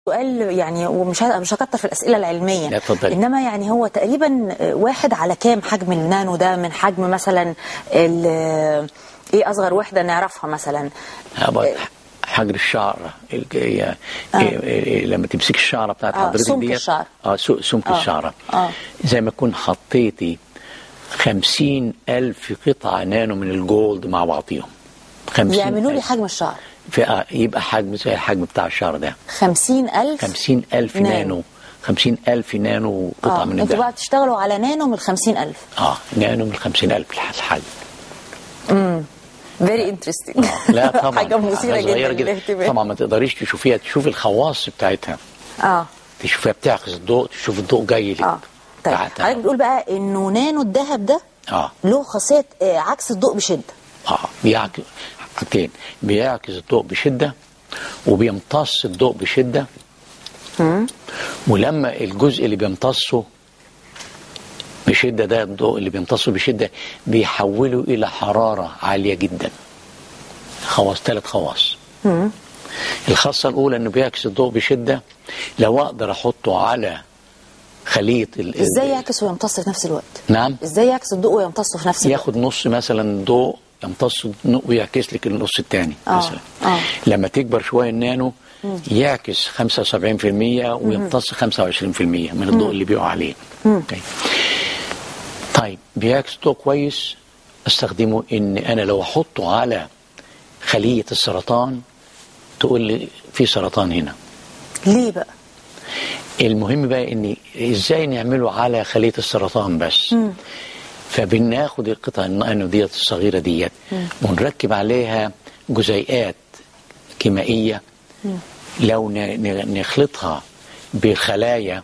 سؤال يعني ومش ه- مش هكتر في الاسئله العلميه لا، اتفضلي. انما يعني هو تقريبا واحد على كام حجم النانو ده من حجم مثلا ال- ايه اصغر وحده نعرفها مثلا هبقى حجر الشعر ال- هي إيه- إيه- لما تمسك الشعره بتاعت آه، حضرتك سمك ديت الشعر. اه سو- سمك آه، الشعره آه. زي ما تكون حطيتي خمسين ألف قطعة نانو من الجولد مع بعضيهم خمسين يعملوا لي ألف. حجم الشعر في آه يبقى حجم زي الحجم بتاع الشعر ده خمسين ألف خمسين ألف نانو. نانو خمسين ألف نانو قطعة اه من انتوا بقى الذهب بتشتغلوا على نانو من خمسين ألف اه نانو من خمسين ألف الحجم فيري انترستنج لا طبعا حاجه مثيره حاجة صغيرة جدا للاهتمام طبعا ما تقدريش تشوفيها تشوفي الخواص بتاعتها اه تشوفيها بتعكس الضوء تشوف الضوء جاي لك اه طيب تع- تع- حضرتك بتقول بقى انه نانو الذهب ده اه له خاصيه آه، عكس الضوء بشده اه بيعكس حاجتين بيعكس الضوء بشده وبيمتص الضوء بشده ولما الجزء اللي بيمتصه بشده ده الضوء اللي بيمتصه بشده بيحوله الى حراره عاليه جدا خواص ثلاث خواص الخاصه الاولى انه بيعكس الضوء بشده لو اقدر احطه على خليه ال- ال- ازاي يعكس ويمتص في نفس الوقت نعم ازاي يعكس الضوء ويمتص في نفس الوقت ياخد نص مثلا ضوء يمتص ويعكس لك النص الثاني آه، مثلا آه. لما تكبر شويه النانو يعكس 75% ويمتص 25% من الضوء اللي بيقع عليه طيب. طيب بيعكس ضوء كويس استخدمه ان انا لو احطه على خليه السرطان تقول لي في سرطان هنا ليه بقى المهم بقى ان ازاي نعمله على خليه السرطان بس فبناخد القطع النانو ديت الصغيره ديت ونركب عليها جزيئات كيميائيه لو ن- ن- نخلطها بالخلايا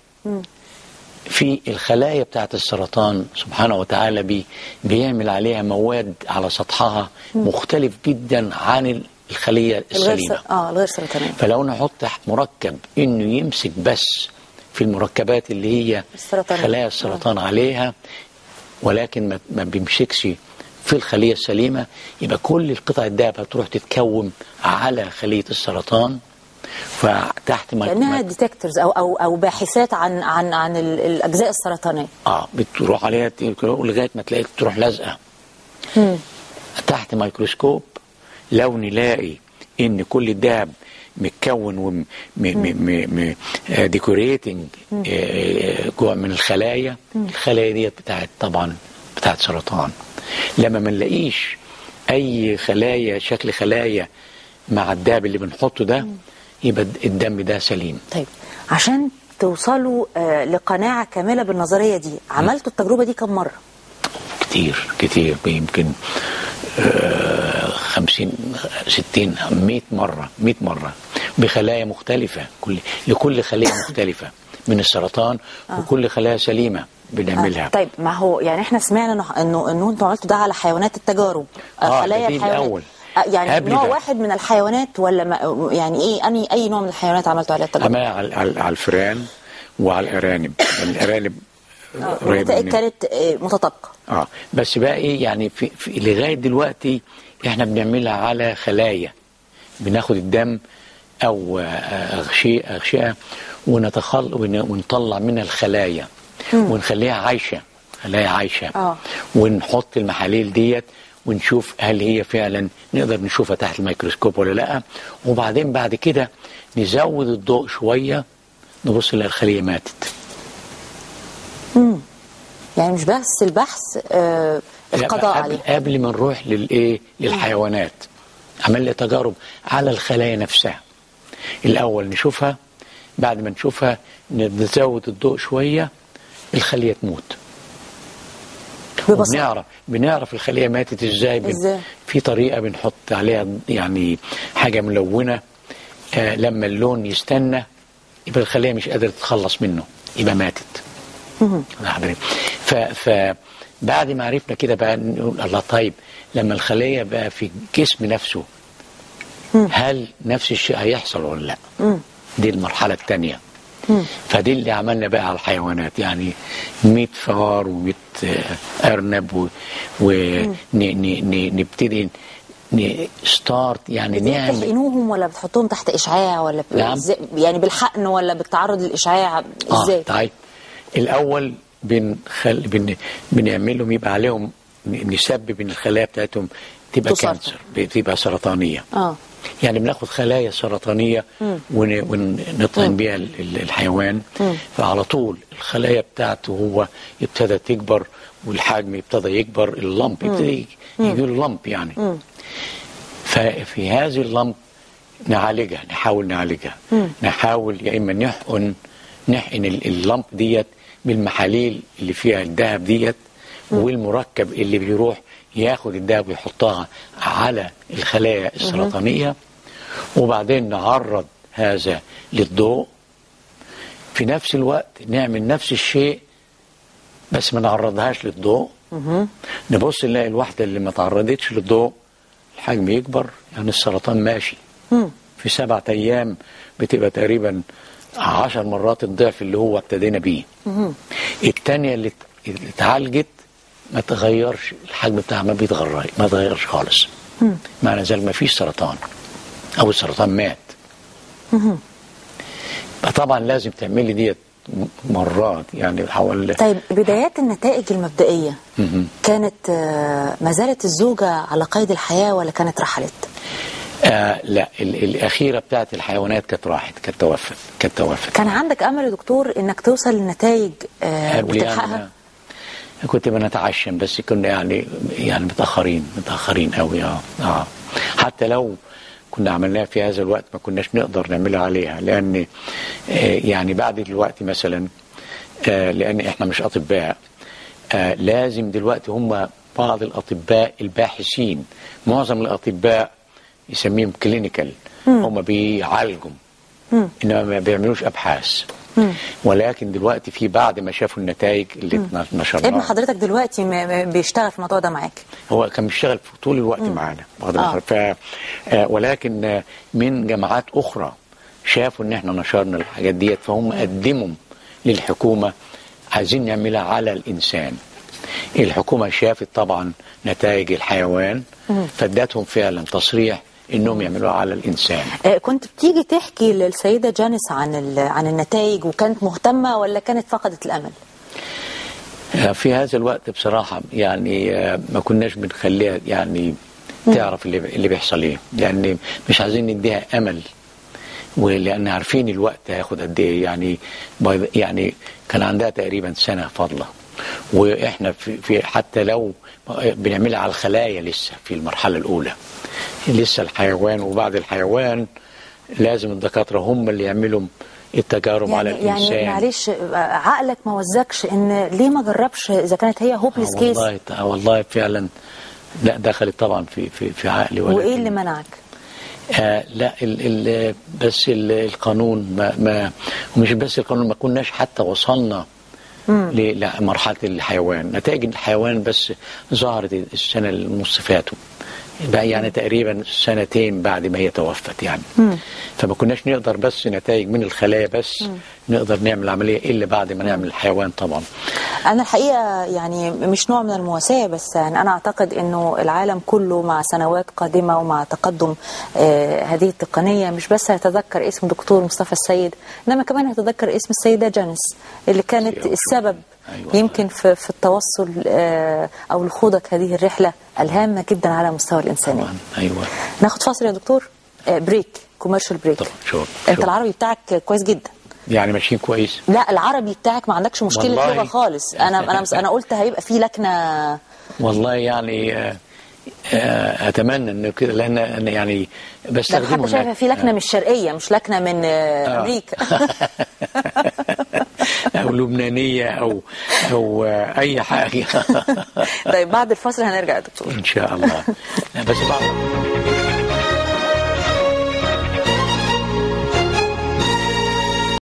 في الخلايا بتاعت السرطان سبحانه وتعالى بي بيعمل عليها مواد على سطحها مختلف جدا عن الخليه الغير السليمه سر... اه الغير سرطانيه فلو نحط مركب انه يمسك بس في المركبات اللي هي السرطان. خلايا السرطان عليها ولكن ما- ما بيمسكش في الخليه السليمه يبقى كل القطع الذهب هتروح تتكون على خليه السرطان فتحت ما كانها ما- ديتكتورز او او او باحثات عن عن عن ال- الاجزاء السرطانيه اه بتروح عليها ت- لغايه ما تلاقي تروح لازقه تحت ميكروسكوب لو نلاقي ان كل الذهب متكون وديكوريتنج جوه من الخلايا الخلايا ديت بتاعت طبعا بتاعت سرطان لما ما نلاقيش اي خلايا شكل خلايا مع الدهب اللي بنحطه ده يبقى الدم ده سليم طيب عشان توصلوا آه لقناعه كامله بالنظريه دي عملتوا التجربه دي كم مره كتير كتير يمكن آه، خمسين ستين مئة مرة مئة مرة بخلايا مختلفة كل لكل خلية مختلفة من السرطان وكل خلايا سليمة بنعملها آه. طيب ما هو يعني احنا سمعنا إنه- انه انه انتوا عملتوا ده على حيوانات التجارب آه، خلايا ده دي الحيوانات الأول. آه، يعني قبل نوع ده. واحد من الحيوانات ولا ما يعني ايه اني اي نوع من الحيوانات عملتوا عليها التجارب أما على, على على الفئران وعلى الأرانب الأرانب قريبة النتائج من- كانت آه، متطابقه اه بس بقى ايه يعني في, في لغايه دلوقتي احنا بنعملها على خلايا بناخد الدم او آه، اغشيه اغشيه ونتخل ون- ونطلع منها الخلايا ونخليها عايشه خلايا عايشه آه. ونحط المحاليل ديت ونشوف هل هي فعلا نقدر نشوفها تحت الميكروسكوب ولا لا وبعدين بعد كده نزود الضوء شويه نبص نلاقي الخليه ماتت يعني مش بس البحث آه القضاء قبل, عليه قبل ما نروح للايه للحيوانات عملنا تجارب على الخلايا نفسها الاول نشوفها بعد ما نشوفها نزود الضوء شويه الخليه تموت ببساطه بنعرف بنعرف الخليه ماتت ازاي بن- إزاي؟ في طريقه بنحط عليها يعني حاجه ملونه آه لما اللون يستنى يبقى الخليه مش قادره تتخلص منه يبقى ماتت حضرتك ف ف بعد ما عرفنا كده بقى نقول الله طيب لما الخليه بقى في الجسم نفسه هل نفس الشيء هيحصل ولا لا؟ دي المرحله الثانيه فدي اللي عملنا بقى على الحيوانات يعني 100 فار و100 ارنب ونبتدي ستارت يعني نعمل بتحقنوهم ولا بتحطوهم تحت اشعاع ولا ب... نعم. إزاي- يعني بالحقن ولا بالتعرض للاشعاع ازاي؟ اه طيب الاول بنخل... بن... بنعملهم يبقى عليهم ن- نسبب ان الخلايا بتاعتهم تبقى تسرطن. كانسر بتبقى سرطانيه اه يعني بناخد خلايا سرطانيه ون... ونطعن بيها ال- ال- الحيوان فعلى طول الخلايا بتاعته هو ابتدى تكبر والحجم ابتدى يكبر اللمب يبتدي يجي له لمب يعني ففي هذه اللمب نعالجها نحاول نعالجها نحاول يا اما نحقن نحقن ال- اللمب ديت بالمحاليل اللي فيها الذهب ديت والمركب اللي بيروح ياخد الذهب ويحطها على الخلايا السرطانيه وبعدين نعرض هذا للضوء في نفس الوقت نعمل نفس الشيء بس ما نعرضهاش للضوء نبص نلاقي الواحدة اللي ما تعرضتش للضوء الحجم يكبر يعني السرطان ماشي في سبعة أيام بتبقى تقريبا عشر مرات الضعف اللي هو ابتدينا بيه التانية اللي ات- اللي اتعالجت ما تغيرش الحجم بتاعها ما بيتغير ما تغيرش خالص معنى ذلك ما فيش سرطان أو السرطان مات فطبعا لازم تعملي ديت مرات يعني حوالي طيب بدايات النتائج المبدئيه كانت آه، ما زالت الزوجه على قيد الحياه ولا كانت رحلت؟ آه لا ال- الأخيرة بتاعت الحيوانات كانت راحت كانت توفت كانت توفت كان عندك امل يا دكتور انك توصل لنتائج آه، قبل يعني وتلحقها؟ أنا كنت بنتعشم بس كنا يعني يعني متأخرين متأخرين قوي اه اه حتى لو كنا عملناها في هذا الوقت ما كناش نقدر نعملها عليها لأن آه يعني بعد دلوقتي مثلا آه لأن احنا مش أطباء آه لازم دلوقتي هم بعض الأطباء الباحثين معظم الأطباء يسميهم كلينيكال هم بيعالجوا انما ما بيعملوش ابحاث ولكن دلوقتي في بعد ما شافوا النتائج اللي نشرناها ابن حضرتك دلوقتي م- م- بيشتغل في الموضوع ده معاك هو كان بيشتغل في طول الوقت معانا واخد آه. بالك؟ ف آه، ولكن آه، من جامعات اخرى شافوا ان احنا نشرنا الحاجات ديت فهم قدموا للحكومه عايزين نعملها على الانسان الحكومه شافت طبعا نتائج الحيوان فادتهم فعلا تصريح انهم يعملوها على الانسان آه، كنت بتيجي تحكي للسيدة جانيس عن ال- عن النتائج وكانت مهتمة ولا كانت فقدت الأمل؟ في هذا الوقت بصراحة يعني آه، ما كناش بنخليها يعني تعرف اللي اللي بيحصل ايه لأن مش عايزين نديها أمل ولأن عارفين الوقت هياخد قد ايه يعني باي- يعني كان عندها تقريبا سنة فاضلة واحنا في, في حتى لو بنعملها على الخلايا لسه في المرحلة الأولى لسه الحيوان وبعد الحيوان لازم الدكاترة هم اللي يعملوا التجارب على يعني الإنسان يعني معلش آه، عقلك ما وزكش ان ليه ما جربش اذا كانت هي هوبليس آه كيس والله آه والله فعلا لا دخلت طبعا في في في عقلي ولكن وايه اللي منعك؟ آه لا ال ال بس ال القانون ما ما ومش بس القانون ما كناش حتى وصلنا ل- لمرحله الحيوان نتائج الحيوان بس ظهرت السنه النص فاتوا بقى يعني تقريبا سنتين بعد ما هي توفت يعني فما كناش نقدر بس نتائج من الخلايا بس نقدر نعمل عمليه الا بعد ما نعمل الحيوان طبعا انا الحقيقه يعني مش نوع من المواساه بس يعني انا اعتقد انه العالم كله مع سنوات قادمه ومع تقدم آه هذه التقنيه مش بس هيتذكر اسم دكتور مصطفى السيد انما كمان هيتذكر اسم السيده جانيس اللي كانت أيوة. السبب أيوة. يمكن في, في التوصل آه او لخوضك هذه الرحله الهامه جدا على مستوى الانسانيه طبعا ايوه ناخد فاصل يا دكتور آه بريك كوميرشال بريك طبعا شور انت شور. العربي بتاعك كويس جدا يعني ماشيين كويس لا العربي بتاعك ما عندكش مشكله والله. لغه خالص انا انا انا قلت هيبقى في لكنه والله يعني آه، آه، اتمنى انه كده لان أنا يعني ده بستخدمه حتى شايفه هناك. في لكنه مش شرقيه مش لكنه من آه، آه. امريكا او لبنانيه او او آه، اي حاجه طيب بعد الفاصل هنرجع يا دكتور ان شاء الله بس بعد